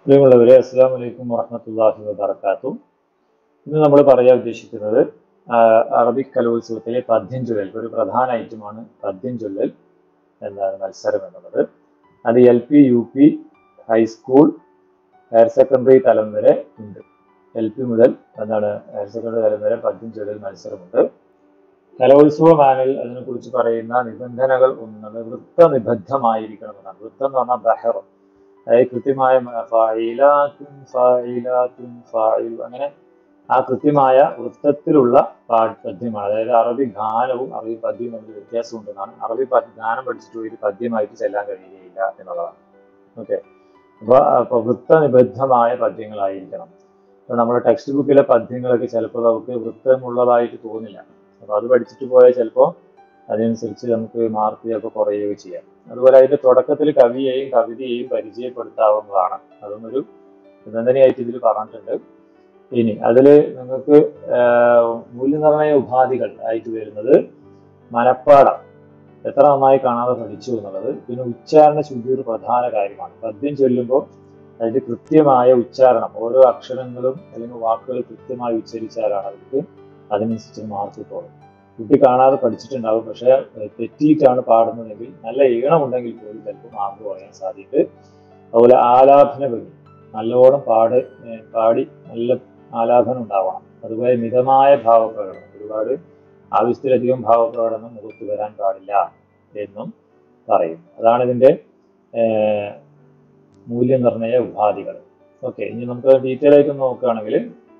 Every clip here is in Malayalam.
പ്രിയമുള്ളവരെ അസ്സാം വലൈക്കും വറഹമത്തല്ലാഹി വബർക്കാത്തു ഇന്ന് നമ്മൾ പറയാൻ ഉദ്ദേശിക്കുന്നത് ആ, അറബിക് കലോത്സവത്തിലെ പദ്യം ചൊല്ലൽ ഒരു പ്രധാന ഐറ്റമാണ് പദ്യം ചൊല്ലൽ എന്നാണ് മത്സരം എന്നുള്ളത് അത് L P U P high school higher secondary തലം വരെ ഉണ്ട് എൽ പി മുതൽ എന്താണ് ഹയർ സെക്കൻഡറി തലം വരെ പദ്യം ചൊല്ലൽ മത്സരമുണ്ട് കലോത്സവ മാനിൽ അതിനെക്കുറിച്ച് പറയുന്ന നിബന്ധനകൾ ഒന്നത് വൃത്തനിബദ്ധമായിരിക്കണം എന്നാണ് വൃത്തം എന്ന് പറഞ്ഞാൽ ബഹർ അതായത് കൃത്യമായ മ- ഫായിലാത്തുൻ ഫായിലാത്തുൻ ഫായിൽ അങ്ങനെ ആ കൃത്യമായ വൃത്തത്തിലുള്ള പാ- പദ്യമാണ് അതായത് അറബി ഗാനവും അറബി പദ്യവും തമ്മിൽ വ്യത്യാസമുണ്ടെന്നാണ് അറബി പ- ഗാനം പഠിച്ചിട്ട് ഒരു പദ്യമായിട്ട് ചെല്ലാൻ കഴിയുകയില്ല എന്നുള്ളതാണ് ഓക്കെ അപ്പൊ അപ്പൊ വൃത്തനിബദ്ധമായ പദ്യങ്ങളായിരിക്കണം അപ്പൊ നമ്മുടെ ടെക്സ്റ്റ് ബുക്കിലെ പദ്യങ്ങളൊക്കെ ചിലപ്പോൾ നമുക്ക് വൃത്തമുള്ളതായിട്ട് തോന്നില്ല അപ്പൊ അത് പഠിച്ചിട്ട് പോയാൽ ചിലപ്പോൾ അതിനനുസരിച്ച് നമുക്ക് മാർക്ക് ചിലപ്പോൾ കുറയുകയൊക്കെ ചെയ്യാം അതുപോലെ അതിന്റെ തുടക്കത്തിൽ കവിയെയും കവിതയെയും പരിചയപ്പെടുത്താവുന്നതാണ് അതും ഒരു നിബന്ധനയായിട്ട് ഇതിൽ പറഞ്ഞിട്ടുണ്ട് ഇനി അതിൽ നിങ്ങൾക്ക് ആഹ്, മൂല്യനിർണ്ണയ ഉപാധികൾ ആയിട്ട് വരുന്നത് മനപ്പാടം എത്ര നന്നായി കാണാതെ പഠിച്ചു എന്നുള്ളത് പിന്നെ ഉച്ചാരണ ശുദ്ധി ഒരു പ്രധാന കാര്യമാണ് പദ്യം ചൊല്ലുമ്പോൾ അതിന്റെ കൃത്യമായ ഉച്ചാരണം ഓരോ അക്ഷരങ്ങളും അല്ലെങ്കിൽ വാക്കുകൾ കൃത്യമായി ഉച്ചരിച്ചാലാണ് അവർക്ക് അതിനനുസരിച്ച് മാർക്ക് കിട്ടുള്ളൂ കുട്ടി കാണാതെ പഠിച്ചിട്ടുണ്ടാവും പക്ഷെ ഏഹ്, തെറ്റിയിട്ടാണ് പാടുന്നതെങ്കിൽ നല്ല ഈണമുണ്ടെങ്കിൽ പോലും ചിലപ്പോൾ മാർക്ക് കുറയാൻ സാധ്യതയുണ്ട് അതുപോലെ ആലാപന ഭംഗി നല്ലോണം പാട് ഏഹ്, പാടി നല്ല ആലാപനം ഉണ്ടാവണം അതുപോലെ മിതമായ ഭാവപ്രകടനം ഒരുപാട് ആവശ്യത്തിലധികം ഭാവപ്രകടനം മുഖത്ത് വരാൻ പാടില്ല എന്നും പറയും അതാണ് ഇതിന്റെ ഏഹ്, മൂല്യനിർണ്ണയ ഉപാധികൾ ഓക്കെ ഇനി നമുക്ക് ഡീറ്റെയിൽ ആയിട്ട് നോക്കുകയാണെങ്കിൽ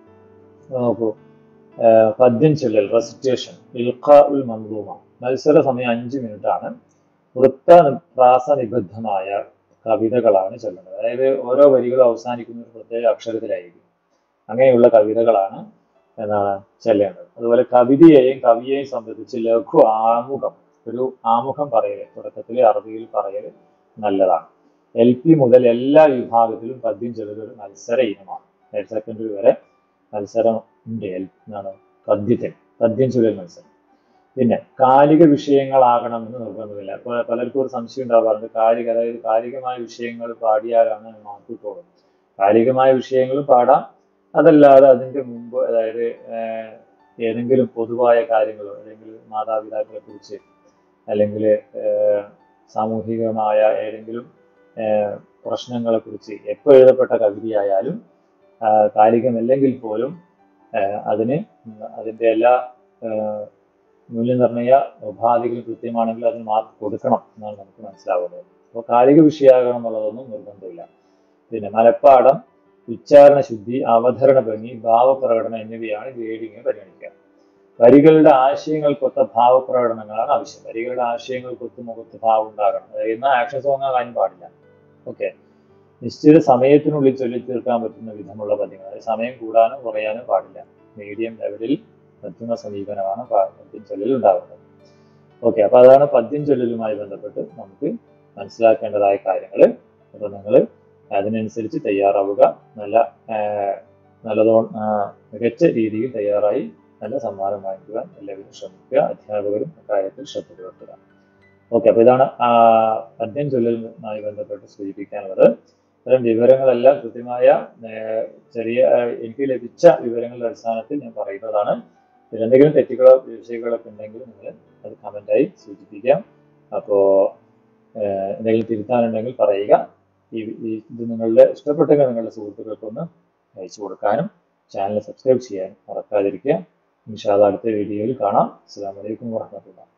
നോക്കൂ ഏഹ്, പദ്യം ചൊല്ലൽ റെസിറ്റേഷൻ ഇൽഖ ഉൽ മന്ദൂമ മത്സര സമയം അഞ്ച് മിനിറ്റ് ആണ് വൃത്ത പ്രാസനിബദ്ധമായ കവിതകളാണ് ചൊല്ലുന്നത് അതായത് ഓരോ വരികളും അവസാനിക്കുന്ന ഒരു പ്രത്യേക അക്ഷരത്തിലായിരിക്കും അങ്ങനെയുള്ള കവിതകളാണ് എന്താണ് ചെല്ലേണ്ടത് അതുപോലെ കവിതയെയും കവിയെയും സംബന്ധിച്ച് ലഘു ആമുഖം ഒരു ആമുഖം പറയൽ തുടക്കത്തിൽ അറബിയിൽ പറയൽ നല്ലതാണ് എൽ പി മുതൽ എല്ലാ വിഭാഗത്തിലും പദ്യം ചൊല്ലൽ ഒരു മത്സര ഇനമാണ് ഹയർ സെക്കൻഡറി വരെ മത്സരം ഉണ്ട് എൽ എന്താണ് പദ്യത്തിൽ പദ്യം ചൊല്ലൽ മത്സരം പിന്നെ കാലിക വിഷയങ്ങളാകണമെന്ന് നിർബന്ധമില്ല ഇപ്പോൾ പലർക്കും ഒരു സംശയം ഉണ്ടാവാറുണ്ട് കാലിക അതായത് കാലികമായ വിഷയങ്ങൾ പാടിയാലാണ് മാർക്ക് കിട്ടുള്ളൂ കാലികമായ വിഷയങ്ങൾ പാടാം അതല്ലാതെ അതിന്റെ മുമ്പ് അതായത് ഏഹ്, ഏതെങ്കിലും പൊതുവായ കാര്യങ്ങളോ അല്ലെങ്കിൽ മാതാപിതാക്കളെ കുറിച്ച് അല്ലെങ്കിൽ ഏഹ്, സാമൂഹികമായ ഏതെങ്കിലും ഏഹ്, പ്രശ്നങ്ങളെ കുറിച്ച് എപ്പോൾ എഴുതപ്പെട്ട കവിതയായാലും ആഹ്, കാലികമല്ലെങ്കിൽ പോലും ആഹ്, അതിന് അതിന്റെ എല്ലാ ആഹ്, മൂല്യനിർണ്ണയ ഉപാധികൾ കൃത്യമാണെങ്കിൽ അതിന് മാർക്ക് കൊടുക്കണം എന്നാണ് നമുക്ക് മനസ്സിലാവുന്നത് അപ്പോൾ കാലിക വിഷയമാകണം എന്നുള്ളതൊന്നും നിർബന്ധമില്ല പിന്നെ മനപ്പാഠം ഉച്ചാരണ ശുദ്ധി അവതരണ ഭംഗി ഭാവപ്രകടനം എന്നിവയാണ് ഗ്രേഡിംഗ് പരിഗണിക്കുക വരികളുടെ ആശയങ്ങൾക്കൊത്ത ഭാവപ്രകടനങ്ങളാണ് ആവശ്യം വരികളുടെ ആശയങ്ങൾക്കൊത്ത് മുഖത്ത് ഭാവം ഉണ്ടാകണം അതായത് എന്നാൽ ആക്ഷൻ സോങ് ആകാനും പാടില്ല ഓക്കെ നിശ്ചിത സമയത്തിനുള്ളിൽ ചൊല്ലി തീർക്കാൻ പറ്റുന്ന വിധമുള്ള പദ്യങ്ങൾ അതായത് സമയം കൂടാനോ കുറയാനോ പാടില്ല മീഡിയം ലെവലിൽ പറ്റുന്ന സമീപനമാണ് പാ- പദ്യം ചൊല്ലൽ ഉണ്ടാകുന്നത് ഓക്കെ അപ്പൊ അതാണ് പദ്യം ചൊല്ലലുമായി ബന്ധപ്പെട്ട് നമുക്ക് മനസ്സിലാക്കേണ്ടതായ കാര്യങ്ങൾ അപ്പൊ നിങ്ങൾ അതിനനുസരിച്ച് തയ്യാറാവുക നല്ല ആഹ്, നല്ലതോ ആഹ്, മികച്ച രീതിയിൽ തയ്യാറായി നല്ല സമ്മാനം വാങ്ങിക്കുവാൻ എല്ലാവരും ശ്രമിക്കുക അധ്യാപകരും അക്കാര്യത്തിൽ ശ്രദ്ധ പുലർത്തുക ഓക്കെ അപ്പൊ ഇതാണ് ആ പദ്യം ചൊല്ലലുമായി ബന്ധപ്പെട്ട് സൂചിപ്പിക്കാനുള്ളത് ഇത്തരം വിവരങ്ങളെല്ലാം കൃത്യമായ ഏഹ്, ചെറിയ ഏഹ്, എനിക്ക് ലഭിച്ച വിവരങ്ങളുടെ അടിസ്ഥാനത്തിൽ ഞാൻ പറയുന്നതാണ് ഇതിലെന്തെങ്കിലും തെറ്റുകളോ വീഴ്ചകളൊക്കെ ഉണ്ടെങ്കിൽ നിങ്ങൾ അത് കമന്റായി സൂചിപ്പിക്കാം അപ്പോൾ എന്തെങ്കിലും തിരുത്താനുണ്ടെങ്കിൽ പറയുക ഈ ഈ ഇത് നിങ്ങളുടെ ഇഷ്ടപ്പെട്ടെങ്കിൽ നിങ്ങളുടെ സുഹൃത്തുക്കൾക്കൊന്ന് അയച്ചു കൊടുക്കാനും ചാനൽ സബ്സ്ക്രൈബ് ചെയ്യാൻ മറക്കാതിരിക്കുക ഇൻഷാല്ല അടുത്ത വീഡിയോയിൽ കാണാം അസ്സാം വലൈക്കും വാഹമത്തുള്ള